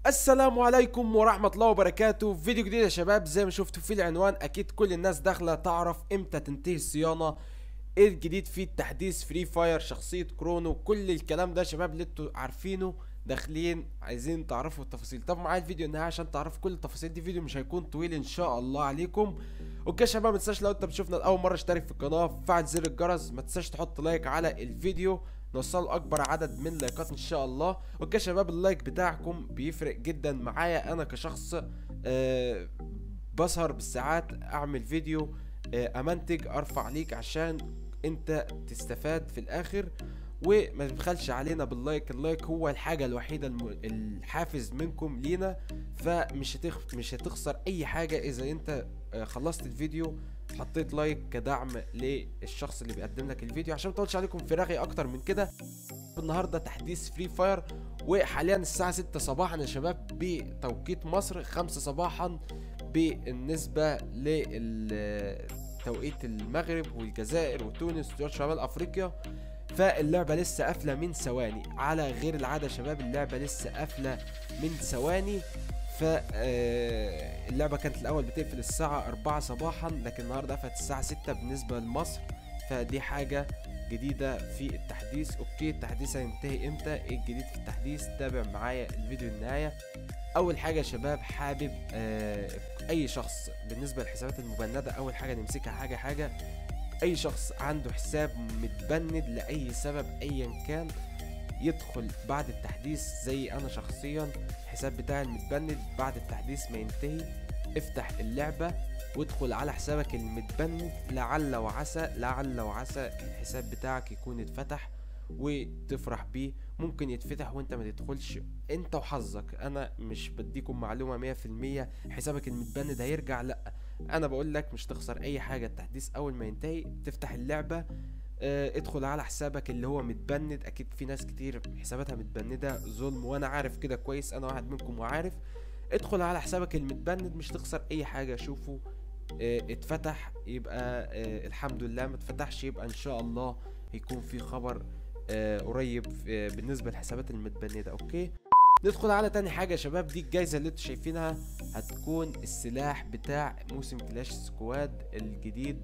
السلام عليكم ورحمة الله وبركاته فيديو جديد يا شباب زي ما شفتوا في العنوان اكيد كل الناس داخلة تعرف امتى تنتهي الصيانة ايه الجديد في التحديث فري فاير شخصية كرونو كل الكلام ده يا شباب اللي انتوا عارفينه داخلين عايزين تعرفوا التفاصيل طب معايا الفيديو النهائي عشان تعرفوا كل التفاصيل دي فيديو مش هيكون طويل ان شاء الله عليكم اوكي يا شباب ما تنساش لو انت بتشوفنا لاول مره اشترك في القناه فعل زر الجرس ما تنساش تحط لايك على الفيديو نوصل اكبر عدد من لايكات ان شاء الله اوكي يا شباب اللايك بتاعكم بيفرق جدا معايا انا كشخص آه بسهر بالساعات اعمل فيديو آه امنتج ارفع ليك عشان انت تستفاد في الاخر وما تبخلش علينا باللايك اللايك هو الحاجة الوحيدة الم... الحافز منكم لينا فمش هتخ... مش هتخسر اي حاجة اذا انت آه، خلصت الفيديو حطيت لايك كدعم للشخص اللي بيقدم لك الفيديو عشان ما اطولش عليكم في رغي اكتر من كده النهارده تحديث فري فاير وحاليا الساعة 6 صباحا يا شباب بتوقيت مصر 5 صباحا بالنسبة لتوقيت المغرب والجزائر وتونس وشمال افريقيا فاللعبة لسه قافلة من ثواني على غير العادة يا شباب اللعبة لسه قافلة من ثواني فاللعبة كانت الأول بتقفل الساعة 4 صباحا لكن النهاردة قفلت الساعة 6 بالنسبة لمصر فدي حاجة جديدة في التحديث اوكي التحديث هينتهي امتى ايه الجديد في التحديث تابع معايا الفيديو النهاية اول حاجة يا شباب حابب آه اي شخص بالنسبة للحسابات المبندة اول حاجة نمسكها حاجة حاجة اي شخص عنده حساب متبند لاي سبب ايا كان يدخل بعد التحديث زي انا شخصيا الحساب بتاعي المتبند بعد التحديث ما ينتهي افتح اللعبة وادخل على حسابك المتبند لعل وعسى لعل وعسى الحساب بتاعك يكون اتفتح وتفرح بيه ممكن يتفتح وانت ما تدخلش انت وحظك انا مش بديكم معلومة مية في المية حسابك المتبند هيرجع لا انا بقول لك مش تخسر اي حاجة التحديث اول ما ينتهي تفتح اللعبة اه ادخل على حسابك اللي هو متبند اكيد في ناس كتير حساباتها متبندة ظلم وانا عارف كده كويس انا واحد منكم وعارف ادخل على حسابك المتبند مش تخسر اي حاجة شوفوا اه اتفتح يبقى اه الحمد لله ما اتفتحش يبقى ان شاء الله يكون في خبر اه قريب اه بالنسبة للحسابات المتبندة اوكي ندخل على تاني حاجة يا شباب دي الجايزة اللي انتوا شايفينها هتكون السلاح بتاع موسم كلاش سكواد الجديد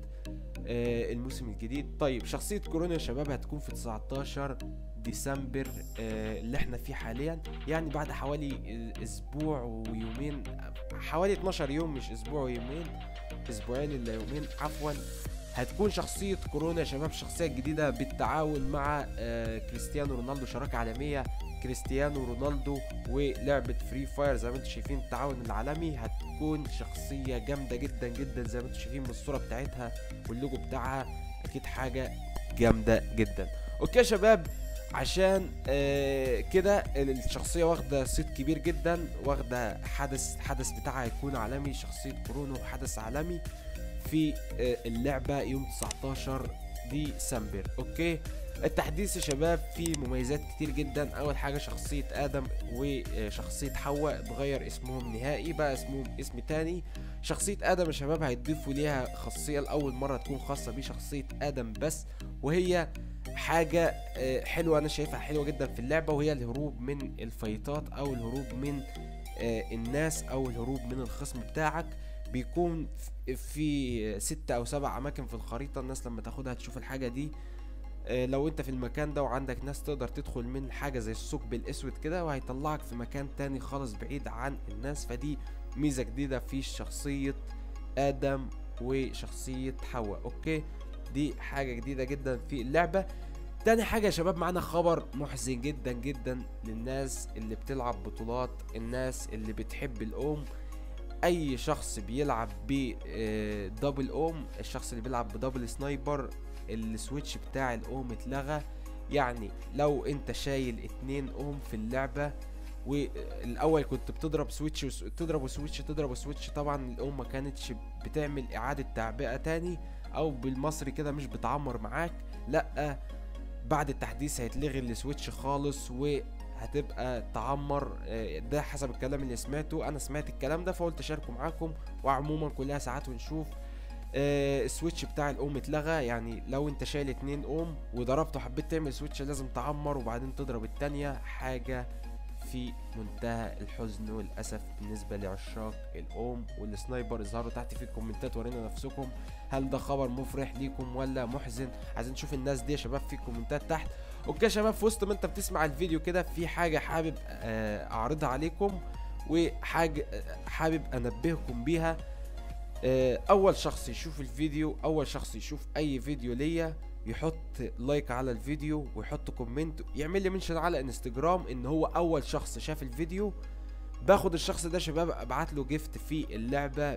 آه الموسم الجديد طيب شخصية كورونا يا شباب هتكون في 19 ديسمبر آه اللي احنا فيه حاليا يعني بعد حوالي اسبوع ويومين حوالي 12 يوم مش اسبوع ويومين اسبوعين الا يومين عفوا هتكون شخصية كورونا يا شباب شخصية جديدة بالتعاون مع آه كريستيانو رونالدو شراكة عالمية كريستيانو رونالدو ولعبة فري فاير زي ما انتم شايفين التعاون العالمي هتكون شخصية جامدة جدا جدا زي ما انتم شايفين من الصورة بتاعتها واللوجو بتاعها اكيد حاجة جامدة جدا اوكي يا شباب عشان آه كده الشخصية واخدة صيت كبير جدا واخدة حدث حدث بتاعها هيكون عالمي شخصية كورونو حدث عالمي في آه اللعبة يوم 19 ديسمبر اوكي التحديث يا شباب فيه مميزات كتير جدا اول حاجة شخصية ادم وشخصية حواء اتغير اسمهم نهائي بقى اسمهم اسم تاني شخصية ادم يا شباب هيضيفوا ليها خاصية لاول مرة تكون خاصة بشخصية ادم بس وهي حاجة حلوة انا شايفها حلوة جدا في اللعبة وهي الهروب من الفايتات او الهروب من الناس او الهروب من الخصم بتاعك بيكون في ستة او سبع اماكن في الخريطة الناس لما تاخدها تشوف الحاجة دي لو انت في المكان ده وعندك ناس تقدر تدخل من حاجة زي الثقب الاسود كده وهيطلعك في مكان تاني خالص بعيد عن الناس فدي ميزة جديدة في شخصية ادم وشخصية حواء اوكي دي حاجة جديدة جدا في اللعبة تاني حاجة يا شباب معانا خبر محزن جدا جدا للناس اللي بتلعب بطولات الناس اللي بتحب الأم اي شخص بيلعب بدبل اوم الشخص اللي بيلعب بدبل سنايبر السويتش بتاع الاوم اتلغى يعني لو انت شايل اتنين اوم في اللعبة والاول كنت بتضرب سويتش تضرب سويتش تضرب سويتش طبعا الاوم ما كانتش بتعمل اعادة تعبئة تاني او بالمصري كده مش بتعمر معاك لا بعد التحديث هيتلغي السويتش خالص و هتبقى تعمر ده حسب الكلام اللي سمعته انا سمعت الكلام ده فقلت اشاركه معاكم وعموما كلها ساعات ونشوف آه السويتش بتاع الاوم اتلغى يعني لو انت شايل اتنين اوم وضربت وحبيت تعمل سويتش لازم تعمر وبعدين تضرب التانية حاجة في منتهى الحزن والاسف بالنسبه لعشاق الاوم والسنايبر اظهروا تحت في الكومنتات ورينا نفسكم هل ده خبر مفرح ليكم ولا محزن عايزين نشوف الناس دي يا شباب في الكومنتات تحت اوكي يا شباب في وسط ما انت بتسمع الفيديو كده في حاجه حابب آه، اعرضها عليكم وحاجه آه، حابب انبهكم بيها آه، اول شخص يشوف الفيديو اول شخص يشوف اي فيديو ليا يحط لايك على الفيديو ويحط كومنت يعمل لي منشن على انستجرام ان هو اول شخص شاف الفيديو باخد الشخص ده شباب ابعت له جيفت في اللعبة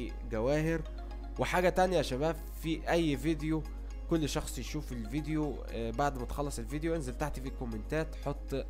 بجواهر وحاجة تانية يا شباب في اي فيديو كل شخص يشوف الفيديو آه، بعد ما تخلص الفيديو انزل تحت في الكومنتات حط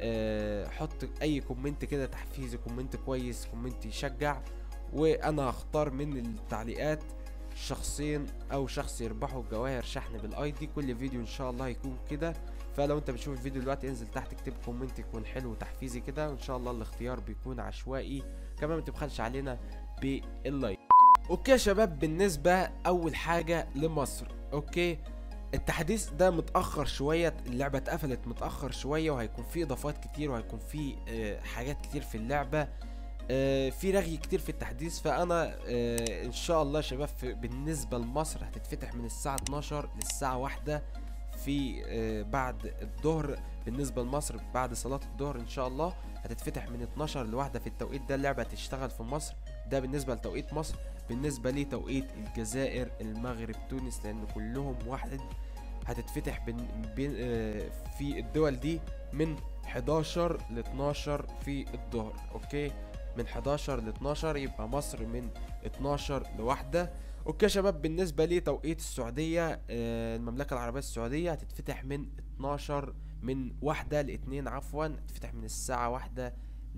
آه، حط اي كومنت كده تحفيزي كومنت كويس كومنت يشجع وانا هختار من التعليقات شخصين او شخص يربحوا الجواهر شحن بالاي دي كل فيديو ان شاء الله هيكون كده فلو انت بتشوف الفيديو دلوقتي انزل تحت اكتب كومنت يكون حلو وتحفيزي كده وان شاء الله الاختيار بيكون عشوائي كمان ما تبخلش علينا باللايك اوكي يا شباب بالنسبه اول حاجه لمصر اوكي التحديث ده متاخر شويه اللعبه اتقفلت متاخر شويه وهيكون في اضافات كتير وهيكون في آه، حاجات كتير في اللعبه آه، في رغي كتير في التحديث فانا آه، ان شاء الله يا شباب في- بالنسبه لمصر هتتفتح من الساعه 12 للساعه 1 في آه، بعد الظهر بالنسبه لمصر بعد صلاه الظهر ان شاء الله هتتفتح من 12 لواحدة في التوقيت ده اللعبه هتشتغل في مصر ده بالنسبه لتوقيت مصر بالنسبه لتوقيت الجزائر المغرب تونس لان كلهم واحد هتتفتح بين بين آه، في الدول دي من 11 ل 12 في الظهر اوكي من 11 ل 12 يبقى مصر من 12 لواحدة اوكي يا شباب بالنسبة لتوقيت السعودية آه، المملكة العربية السعودية هتتفتح من 12 من واحدة لاتنين عفوا هتتفتح من الساعة واحدة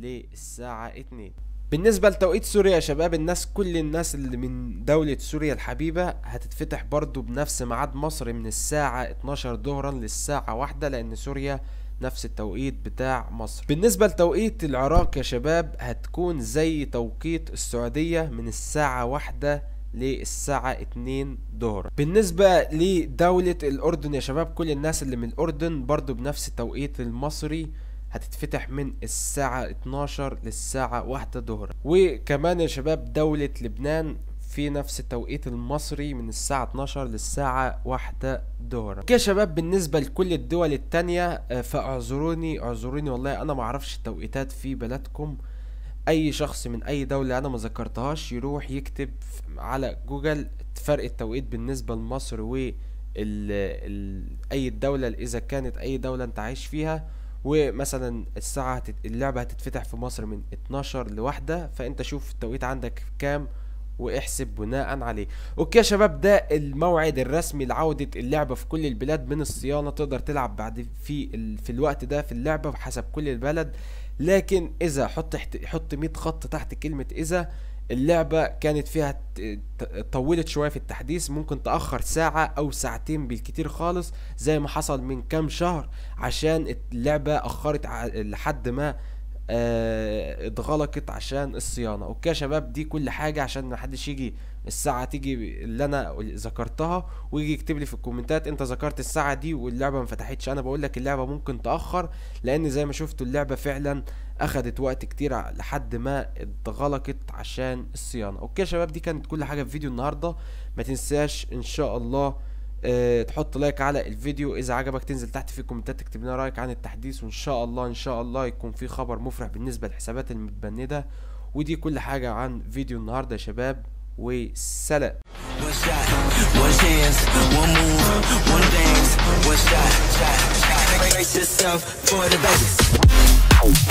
للساعة اتنين بالنسبة لتوقيت سوريا يا شباب الناس كل الناس اللي من دولة سوريا الحبيبة هتتفتح برضو بنفس ميعاد مصر من الساعة 12 ظهرا للساعة واحدة لأن سوريا نفس التوقيت بتاع مصر بالنسبة لتوقيت العراق يا شباب هتكون زي توقيت السعودية من الساعة واحدة للساعة اتنين ظهر بالنسبة لدولة الأردن يا شباب كل الناس اللي من الأردن برضو بنفس التوقيت المصري هتتفتح من الساعة 12 للساعة واحدة ظهر وكمان يا شباب دولة لبنان في نفس التوقيت المصري من الساعة 12 للساعة واحدة ظهر اوكي يا شباب بالنسبة لكل الدول التانية آه، فاعذروني اعذروني والله انا معرفش التوقيتات في بلدكم اي شخص من اي دولة انا ما ذكرتهاش يروح يكتب ف- على جوجل فرق التوقيت بالنسبة لمصر و ال ال اي الدولة اذا كانت اي دولة انت عايش فيها ومثلا الساعة هتت... اللعبة هتتفتح في مصر من 12 لواحدة فانت شوف التوقيت عندك كام واحسب بناء عليه اوكي يا شباب ده الموعد الرسمي لعودة اللعبة في كل البلاد من الصيانة تقدر تلعب بعد في ال... في الوقت ده في اللعبة حسب كل البلد لكن اذا حط تحت حط 100 خط تحت كلمة اذا اللعبة كانت فيها ت- ت- طولت شوية في التحديث ممكن تأخر ساعة أو ساعتين بالكتير خالص زي ما حصل من كام شهر عشان اللعبة أخرت ع- لحد ما آه، اتغلقت عشان الصيانة اوكي يا شباب دي كل حاجة عشان محدش يجي الساعة تيجي اللي انا ذكرتها ويجي يكتب لي في الكومنتات انت ذكرت الساعة دي واللعبة ما فتحتش انا بقول لك اللعبة ممكن تأخر لان زي ما شفتوا اللعبة فعلا اخدت وقت كتير ع- لحد ما اتغلقت عشان الصيانة اوكي يا شباب دي كانت كل حاجة في فيديو النهاردة ما تنساش ان شاء الله آه، تحط لايك على الفيديو اذا عجبك تنزل تحت في الكومنتات تكتب لنا رايك عن التحديث وان شاء الله ان شاء الله يكون في خبر مفرح بالنسبه للحسابات المتبنده ودي كل حاجه عن فيديو النهارده يا شباب وسلام One shot, one chance, one move, one dance, one shot, shot, shot. Brace yourself for the best.